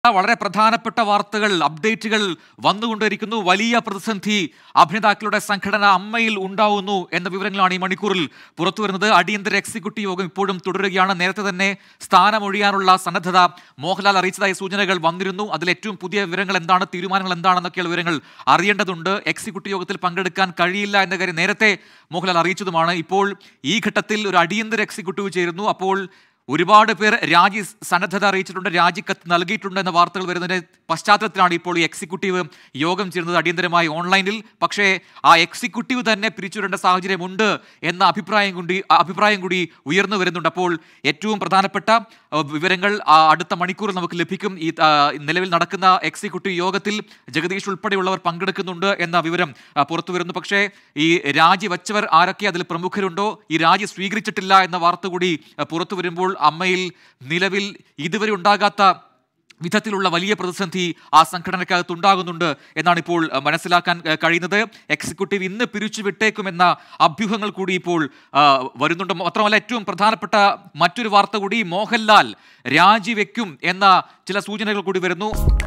വളരെ പ്രധാനപ്പെട്ട വാർത്തകൾ അപ്ഡേറ്റുകൾ വന്നുകൊണ്ടിരിക്കുന്നു വലിയ പ്രതിസന്ധി അഭിനേതാക്കളുടെ സംഘടന അമ്മയിൽ ഉണ്ടാവുന്നു എന്ന വിവരങ്ങളാണ് ഈ മണിക്കൂറിൽ പുറത്തു വരുന്നത് അടിയന്തര എക്സിക്യൂട്ടീവ് യോഗം ഇപ്പോഴും തുടരുകയാണ് നേരത്തെ തന്നെ സ്ഥാനമൊഴിയാനുള്ള സന്നദ്ധത മോഹൻലാൽ അറിയിച്ചതായ സൂചനകൾ വന്നിരുന്നു അതിൽ ഏറ്റവും പുതിയ വിവരങ്ങൾ എന്താണ് തീരുമാനങ്ങൾ എന്താണെന്നൊക്കെയുള്ള വിവരങ്ങൾ അറിയേണ്ടതുണ്ട് എക്സിക്യൂട്ടീവ് യോഗത്തിൽ പങ്കെടുക്കാൻ കഴിയില്ല എന്ന കാര്യം നേരത്തെ മോഹൻലാൽ അറിയിച്ചതുമാണ് ഇപ്പോൾ ഈ ഘട്ടത്തിൽ ഒരു അടിയന്തര എക്സിക്യൂട്ടീവ് ചേരുന്നു അപ്പോൾ ഒരുപാട് പേർ രാജി സന്നദ്ധത അറിയിച്ചിട്ടുണ്ട് രാജിക്കത്ത് നൽകിയിട്ടുണ്ട് എന്ന വാർത്തകൾ വരുന്നതിന്റെ പശ്ചാത്തലത്തിലാണ് ഇപ്പോൾ ഈ എക്സിക്യൂട്ടീവ് യോഗം ചേരുന്നത് അടിയന്തരമായി ഓൺലൈനിൽ പക്ഷേ ആ എക്സിക്യൂട്ടീവ് തന്നെ പിരിച്ചുവിടേണ്ട സാഹചര്യമുണ്ട് എന്ന അഭിപ്രായം കൂടി അഭിപ്രായം കൂടി ഉയർന്നു വരുന്നുണ്ട് അപ്പോൾ ഏറ്റവും പ്രധാനപ്പെട്ട അഹ്, വിവരങ്ങൾ ആ, അടുത്ത മണിക്കൂറിൽ നമുക്ക് ലഭിക്കും ഈ ആ, നിലവിൽ നടക്കുന്ന എക്സിക്യൂട്ടീവ് യോഗത്തിൽ ജഗദീഷ് ഉൾപ്പെടെയുള്ളവർ പങ്കെടുക്കുന്നുണ്ട് എന്ന വിവരം ആ, പുറത്തു വരുന്നു പക്ഷേ ഈ രാജി വച്ചവർ ആരൊക്കെ അതിൽ പ്രമുഖരുണ്ടോ ഈ രാജി സ്വീകരിച്ചിട്ടില്ല എന്ന വാർത്ത കൂടി ആ, പുറത്തു വരുമ്പോൾ അമ്മയിൽ നിലവിൽ ഇതുവരെ ഉണ്ടാകാത്ത വിധത്തിലുള്ള വലിയ പ്രതിസന്ധി ആ സംഘടനയ്ക്കകത്ത് ഉണ്ടാകുന്നുണ്ട് എന്നാണ് ഇപ്പോൾ അഹ്, മനസ്സിലാക്കാൻ അഹ്, കഴിയുന്നത് എക്സിക്യൂട്ടീവ് ഇന്ന് പിരിച്ചു വിട്ടേക്കുമെന്ന അഭ്യൂഹങ്ങൾ കൂടി ഇപ്പോൾ ആ, വരുന്നുണ്ട് മാത്രമല്ല ഏറ്റവും പ്രധാനപ്പെട്ട മറ്റൊരു വാർത്ത കൂടി മോഹൻലാൽ രാജിവെക്കും എന്ന ചില സൂചനകൾ കൂടി വരുന്നു